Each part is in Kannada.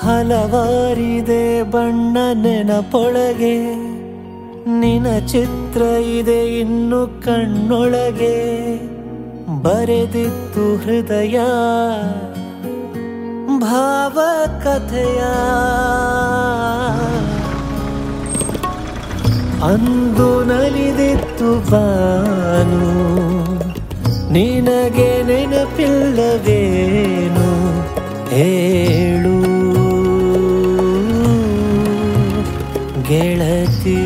ಹಲವಾರಿದೆ ಬಣ್ಣ ನೆನಪೊಳಗೆ ನಿನ ಚಿತ್ರ ಇದೆ ಇನ್ನು ಕಣ್ಣೊಳಗೆ ಬರೆದಿತ್ತು ಹೃದಯ ಭಾವಕಥೆಯ ಅಂದು ನಲಿದಿತ್ತು ಬಾನು ನಿನಗೆ ನೆನಪಿಲ್ಲವೇನು ಹೇಳು ಗೆಳತಿ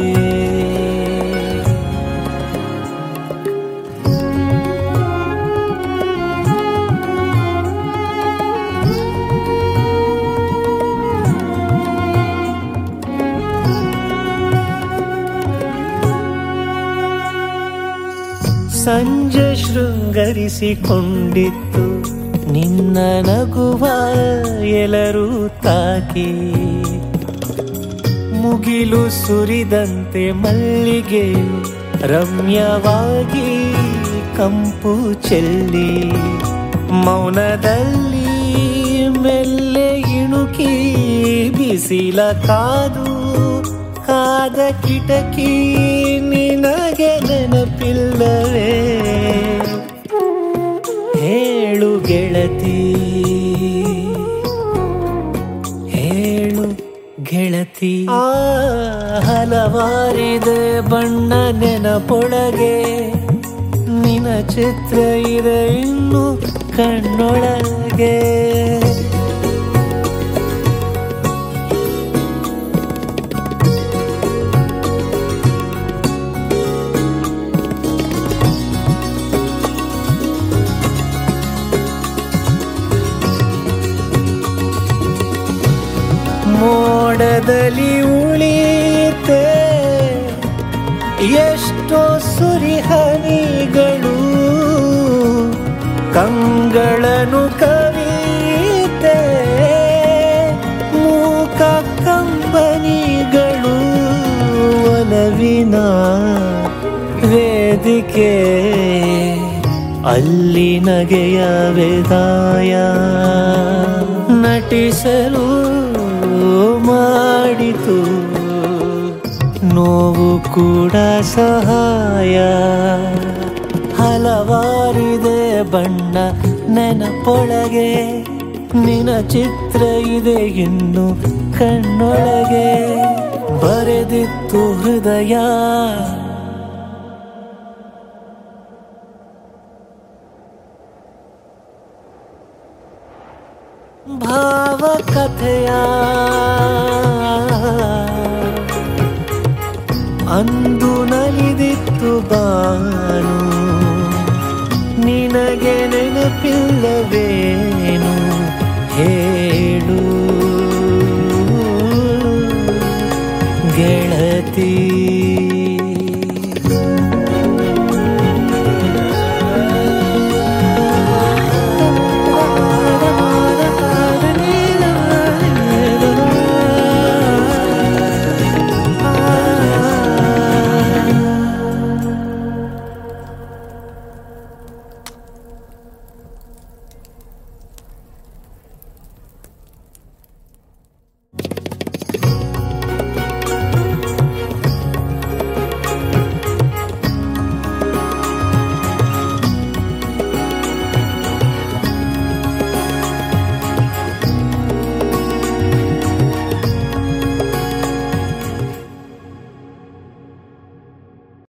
ಸಂಜೆ ಶೃಂಗರಿಸಿಕೊಂಡಿತ್ತು ನಿನ್ನ ನಗುವ ಎಲ್ಲರೂ ತಾಕಿ ಮುಗಿಲು ಸುರಿದಂತೆ ಮಲ್ಲಿಗೆಯು ರಮ್ಯವಾಗಿ ಕಂಪು ಚೆಲ್ಲಿ ಮೌನದಲ್ಲಿ ಮೆಲ್ಲೆ ಇಣುಕಿ ಬಿಸಿಲ ಕಾದು ಕಾದ ಕಿಟಕಿ ನಿನಗೆ ನೆನಪಿಲ್ಲವೇ ಹೇಳು ಗೆಳತಿ ಹೇಳು ಗೆಳತಿ ಆ ಹಲವಾರಿದೆ ಬಣ್ಣ ನೆನಪೊಳಗೆ ನಿನ ಚಿತ್ರ ಇದೆ ಇನ್ನು ಕಣ್ಣೊಳಗೆ ಮೋಡದಲ್ಲಿ ಉಳಿತೆ ಎಷ್ಟೋ ಸುರಿಹನಿಗಳು ಕಂಗಳನು ಕವಿತೆ ಮೂಕ ಕಂಬನಿಗಳು ಒಲವಿನ ವೇದಿಕೆ ಅಲ್ಲಿ ನಗೆಯ ವೇದಾಯ ನಟಿಸಲು ಮಾಡಿತು ನೋವು ಕೂಡ ಸಹಾಯ ಹಲವಾರಿದೆ ಬಣ್ಣ ನೆನಪೊಳಗೆ ನಿನ ಚಿತ್ರ ಇದೆ ಇನ್ನು ಕಣ್ಣೊಳಗೆ ಬರೆದಿತ್ತು ಹೃದಯ ಭಾವಕಥೆಯ ಅಂದು ನಲಿದಿತ್ತು ಬಾನು ನಿನಗೆ ನೆನಪಿಲ್ಲವೇನು ಹೇಳು ಗೆಳತಿ